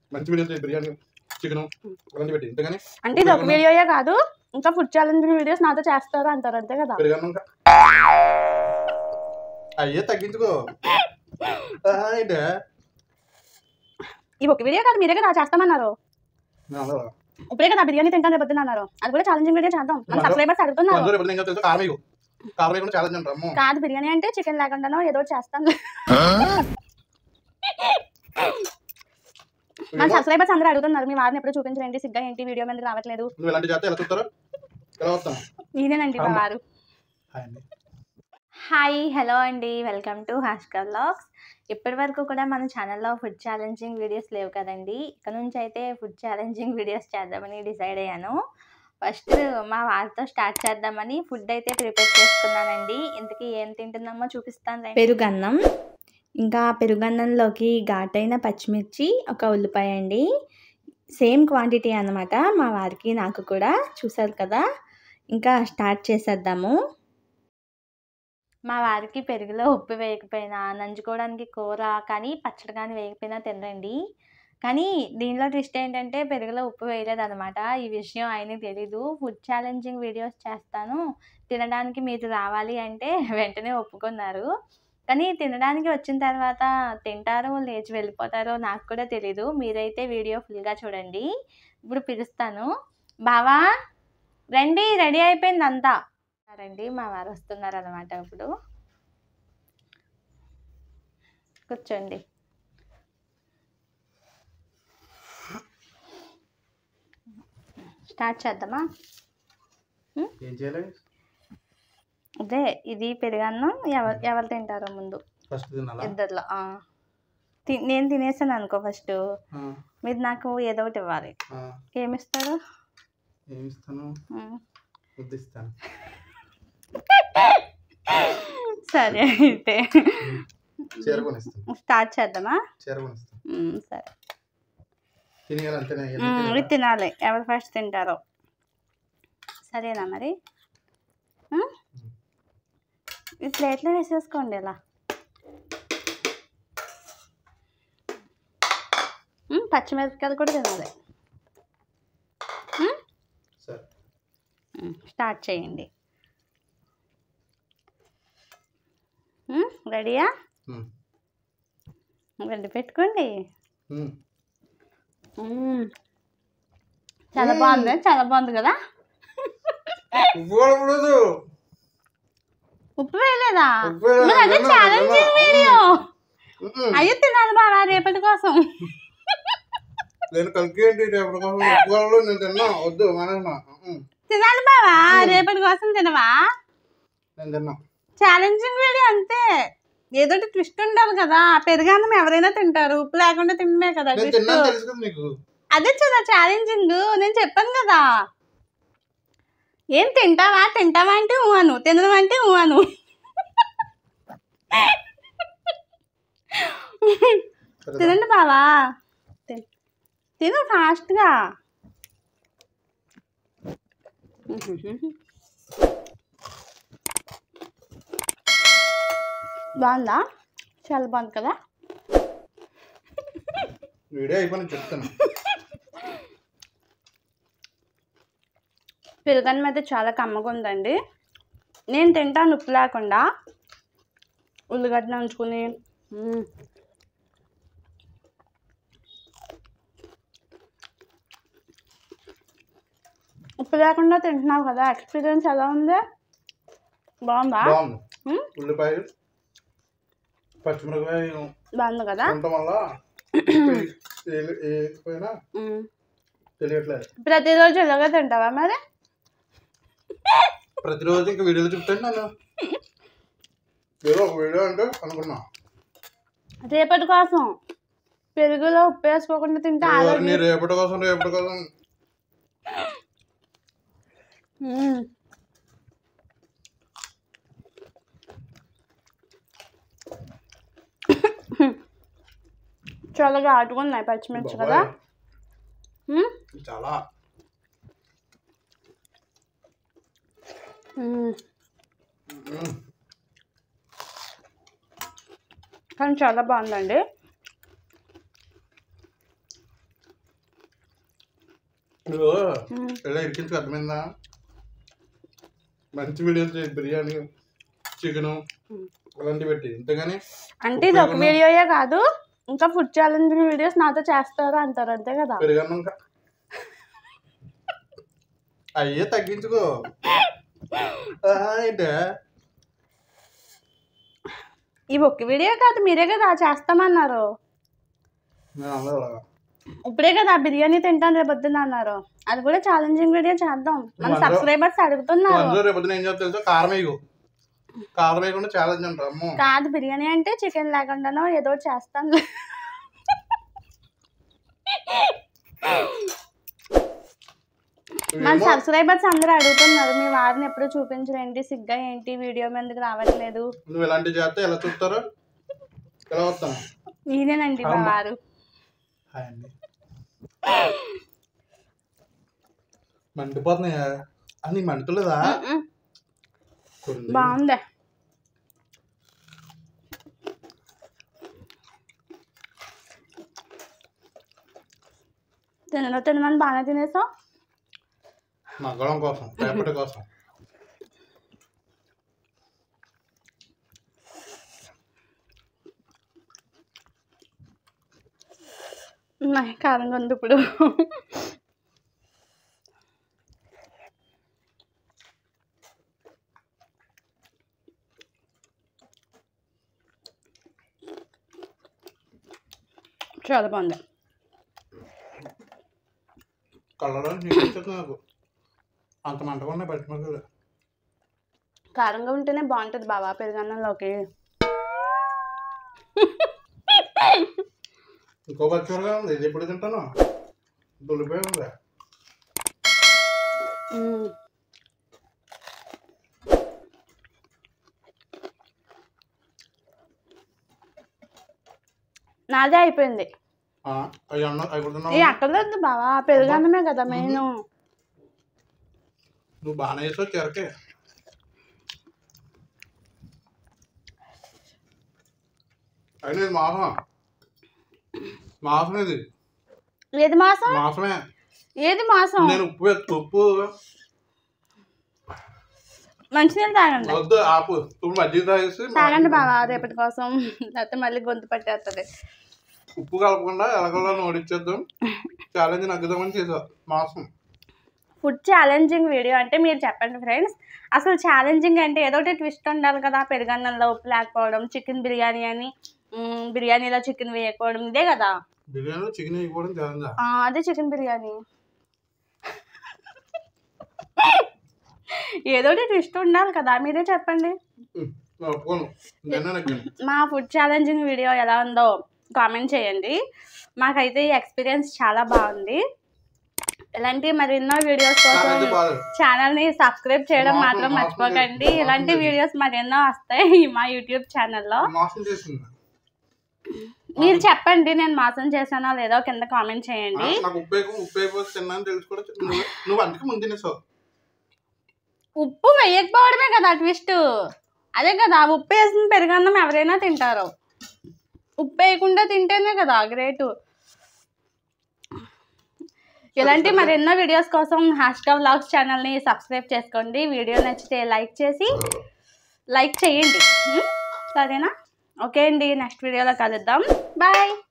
మంచి వీడియోస్ చేయి, బిర్యానీ చికెన్ అలాంటి పెట్టి ఇంతగానే అంటే ఇది ఒక వీడియోయే కాదు ఇంకా ఫుడ్ ఛాలెంజింగ్ వీడియోస్ నాతో చేస్తారు అంటారు అంతే కదా పెరిగాను ఇంకా అయ్యే తగ్గించుకో ఆహా, ఏంటే ఈ ఒక వీడియో కాదు మీరే కదా చేస్తామన్నారు నా అందరూ. ఇప్పుడే కదా బిర్యానీ తింటాను రేపు పొద్దున్న అన్నారు అది కూడా ఛాలెంజింగ్ వీడియో చేద్దాం మన సబ్స్క్రైబర్స్ అడుగుతున్నారు అందరూ ఎప్పుడు ఇంకా తెలుసు కారం వేయకు. కారం వేయకుండా చాలా తింటారు అమ్మో కాదు బిర్యానీ అంటే చికెన్ లేకుండానో ఏదో ఒకటి చేస్తాను మన సబ్స్క్రైబర్స్ అందరూ అడుగుతున్నారు మీ వారిని ఎప్పుడు చూపించండి సిగ్గా ఏంటి వీడియో మీద రావట్లేదు నువ్వు ఇలాంటి చేస్తే ఎలా చూస్తారు ఎలా వస్తాను నేనేనండి మా వారు హాయ్ అండి హాయ్ హలో అండి వెల్కమ్ టు హాష్కా వ్లాగ్స్ ఇప్పటి వరకు కూడా మన ఛానల్లో ఫుడ్ ఛాలెంజింగ్ వీడియోస్ లేవు కదండి ఇక్కడ నుంచి అయితే ఫుడ్ ఛాలెంజింగ్ వీడియోస్ చేద్దామని డిసైడ్ అయ్యాను ఫస్ట్ మా వారితో స్టార్ట్ చేద్దామని ఫుడ్ అయితే ప్రిపేర్ చేసుకున్నానండి ఇంతకీ ఏం తింటున్నామో చూపిస్తాను పెరుగన్నం ఇంకా పెరుగన్నంలోకి ఘాటైన పచ్చిమిర్చి ఒక ఉల్లిపాయ అండి సేమ్ క్వాంటిటీ అన్నమాట మా వారికి నాకు కూడా చూసారు కదా ఇంకా స్టార్ట్ చేసేద్దాము మా వారికి పెరుగులో ఉప్పు వేయకపోయినా నంచుకోవడానికి కూర కానీ పచ్చడి కానీ వేయకపోయినా తినరండి కానీ దీనిలో ట్విస్ట్ ఏంటంటే పెరుగులో ఉప్పు వేయలేదు అనమాట ఈ విషయం ఆయనకి తెలీదు ఫుడ్ ఛాలెంజింగ్ వీడియోస్ చేస్తాను తినడానికి మీరు రావాలి అంటే వెంటనే ఒప్పుకున్నారు కానీ తినడానికి వచ్చిన తర్వాత తింటారో లేచి వెళ్ళిపోతారో నాకు కూడా తెలీదు మీరైతే వీడియో ఫుల్గా చూడండి ఇప్పుడు పిలుస్తాను బావా రండి రెడీ అయిపోయింది అంతా రండి మా వారు వస్తున్నారు అనమాట ఇప్పుడు కూర్చోండి స్టార్ట్ చేద్దామా ఏం చేయాలి అదే ఇది పెరుగన్నం ఎవరు ఎవరు తింటారో ముందు ఫస్ట్ తినాలా ఇద్దరిలో ఆ. తి- నేను తినేసాను అనుకో ఫస్ట్ ఆ, మీరు నాకు ఏదో ఒకటి ఇవ్వాలి ఆ, ఏమిస్తారు ఏమి ఇస్తాను ఉమ్. ముద్దు ఇస్తాను సరే అయితే చీర కొనిస్తాను స్టార్ట్ చేద్దామా చీర కొనిస్తాను ఉమ్, సరే తినేయాలి అంతేనా ఉమ్, ఎందుకు ఇవి తినాలా? తినాలి ఎవరు ఫస్ట్ తింటారో సరేనా మరి ఉమ్? ఈ ప్లేట్లో వేసేసుకోండి ఇలా ఉమ్, పచ్చిమిరపకాయలు కూడా తినాలి ఉమ్? సరే ఉమ్, స్టార్ట్ చేయండి ఉమ్, రెడీయా ఉమ్, రెడీ పెట్టుకోండి ఉమ్. ఉమ్. చాలా బాగుంది చాలా బాగుంది కదా ఉప్పు కూడా పడదు. ఉప్పు వేయలేదా ఉప్పు వేయలేదు, మరి అదే తిన్నా, ఛాలెంజింగ్ తిన్నా. Video um. అయ్యో తినాలి బాగా రేపటి కోసం నేను కలికి ఏంటి రేపటి కోసం ఉప్పు కూడా పడదు, నేను తిన్నా వద్దు మానేసిన ఉమ్, తినాలి బావా రేపటి కోసం తినవా నేను తిన్నా ఛాలెంజింగ్ వీడియో అంతే ఏదో ట్విస్ట్ ఉండాలి కదా పెరుగన్నం ఎవరైనా తింటారు ఉప్పు లేకుండా తినమే కదా నేను twist. తిన్నాను తెలుసు కదా నీకు అదే చూదా ఛాలెంజింగ్ నేను చెప్పాను కదా ఏం తింటావా తింటావా అంటే ఊ అను తినడం అంటే ఊ అను సరే తినండి బావా తిన్- తిను ఫాస్ట్గా బాగుందా చాలా బాగుంది కదా వీడియో అయిపోయి చెప్తాను పెరుగన్నం అయితే చాలా కమ్మగా ఉందండి నేను తింటాను ఉప్పు లేకుండా ఉల్లిగడ్డ ఉంచుకుని మ్మ్. ఉప్పు లేకుండా తింటున్నావు కదా ఎక్స్పీరియన్స్ ఎలా ఉంది బాగుందా బాగుంది ఉమ్, ఉల్లిపాయ పచ్చిమిరపకాయ బాగుంది కదా ఉండటం వల్ల ఏ- ఏకపోయినా మ్మ్. తెలియట్లేదు ప్రతిరోజు ఇలాగే తింటావా మరి ప్రతిరోజు ఇంకా వీడియోలు చెప్తాను నేను ఏదో ఒక వీడియో అంటే అనుకున్నా రేపటి కోసం పెరుగులో ఉప్పు వేసుకోకుండా తింటే ఎవరు ఆరోగ్యం నీ రేపటి కోసం రేపటి కోసం మ్మ్. చాలా ఘాటుగా ఉన్నాయి పచ్చిమిర్చి కదా బాబాయ్, మ్మ్? చాలా మ్మ్. మ్మ్. కానీ చాలా బాగుందండి నువ్వు ఉమ్. ఇలా ఇరికించుకు అర్థమైందా మంచి వీడియోస్ చేయి బిర్యానీ చికెన్ అలాంటివి పెట్టి అంతేగాని అంటే ఇది ఒక వీడియోయే కాదు ఇంకా ఫుడ్ ఛాలెంజింగ్ వీడియోస్ నాతో చేస్తారు అంటారు అంతే కదా పెరిగాను ఇంకా అయ్యే తగ్గించుకో ఆహా, ఏంటే ఇవి ఒక వీడియో కాదు మీరే కదా చేస్తామన్నారు నేను అందరూ అలాగా ఇప్పుడే కదా బిర్యానీ తింటాను రేపు పొద్దున్న అన్నారు అది కూడా ఛాలెంజింగ్ వీడియో చేద్దాం మన నువ్వు అందరూ- సబ్స్క్రైబర్స్ అడుగుతున్నారు అందరూ రేపు పొద్దున ఏం చేస్తా తెలుసా కారం వేయకు కారం వేయకుండా ఛాలెంజ్ అంటారు అమ్మో కాదు బిర్యానీ అంటే చికెన్ లేకుండానో ఏదో ఒకటి చేస్తాను మన నువ్వేమో సబ్స్క్రైబర్స్ అందరూ అడుగుతున్నారు మీ వారిని ఎప్పుడు చూపించలేంటి సిగ్గా ఏంటి వీడియో మీదకి రావట్లేదు నువ్వు ఇలాంటివి చేస్తే ఎలా చూస్తారు ఎలా వస్తాను నేనేనండి మా అమ్మ. వారు హాయ్ అండి మండిపోతున్నాయా అని మంటలేదా మ్మ్. కొన్ని. బాగుంది తినలో తినమని బాగానే తినేసావు మగ్గడం కోసం రేపటి కోసం నాకు కారంగా ఉంది ఇప్పుడు చాలా బాగుంది కళ్ళలో నీకు వచ్చేది నాకు అంత మంటకుండా పచ్చిమిరపకాయలు కారంగా ఉంటేనే బాగుంటుంది బాబా పెరుగన్నంలోకి ఇంకో పచ్చిమిరపకాయ ఉంది ఇది ఎప్పుడు తింటాను దులిపోయి ఉంది మ్మ్. నాదే అయిపోయింది ఆ, అవి అన్న అవి కూడా ఏ తిన్నావా? అక్కర్లేదు బావా పెరుగన్నమే కదా మెయిన్ నువ్వు బాగానే వేసావు చెరకే అయినా ఇది మాసం మాసం ఇది ఏది మాసం మాసమే ఏది మాసం నేను ఉప్పు వేస్తా ఉప్పు మంచినీళ్ళు తాగండి వద్దు ఆపు ఇప్పుడు మజ్జిగ తాగేసి తాగండి బావా రేపటి కోసం లేకపోతే మళ్ళీ గొంతు పట్టేస్తుంది ఉప్పు కలపకుండా ఎలగల్లో నోడిచ్చేద్దాం ఛాలెంజ్ నగ్గుదామని చేసా మాసం ఫుడ్ ఛాలెంజింగ్ వీడియో అంటే మీరు చెప్పండి ఫ్రెండ్స్ అసలు ఛాలెంజింగ్ అంటే ఏదో ఒకటి ట్విస్ట్ ఉండాలి కదా పెరుగన్నంలో ఉప్పు లేకపోవడం చికెన్ బిర్యానీ అని మ్, బిర్యానీలో చికెన్ వేయకపోవడం ఇదే కదా బిర్యానీలో చికెన్ వేయకపోవడం ఛాలెంజా ఆ, అదే చికెన్ బిర్యానీ ఏదో ఒకటి ట్విస్ట్ ఉండాలి కదా మీరే చెప్పండి నేను ఒప్పుకోను నిన్న నగ్గాను మా ఫుడ్ ఛాలెంజింగ్ వీడియో ఎలా ఉందో కామెంట్ చేయండి మాకైతే ఈ ఎక్స్పీరియన్స్ చాలా బాగుంది ఇలాంటి మరెన్నో వీడియోస్ కోసం నాకైతే బాధ ఛానల్ని సబ్స్క్రైబ్ చేయడం మాకు- మాత్రం మాకు మర్చిపోకండి లేదు. ఇలాంటి మాకు లేదు. వీడియోస్ మరెన్నో వస్తాయి మా యూట్యూబ్ ఛానల్లో మోసం చేసింది మీరు చెప్పండి నేను మోసం చేశానో లేదో కింద కామెంట్ ఆ, చేయండి నాకు ఉప్పు వేయకు ఉప్పు వేయకపోతే తిన్నాను తెలుసు కూడా నువ్వు నువ్వు అందుకే ముందు తినేసావు ఉప్పు వేయకపోవడమే కదా ట్విస్ట్ అదే కదా ఉప్పు వేసిన పెరుగన్నం ఎవరైనా తింటారు ఉప్పు వేయకుండా తింటేనే కదా గ్రేట్ ఇలాంటి మరెన్నో వీడియోస్ కోసం హ్యాష్గా వ్లాగ్స్ ఛానల్ని సబ్స్క్రైబ్ చేసుకోండి వీడియో నచ్చితే లైక్ చేసి లైక్ చేయండి ఉం? సరేనా ఓకే అండి నెక్స్ట్ వీడియోలో కలుద్దాం బాయ్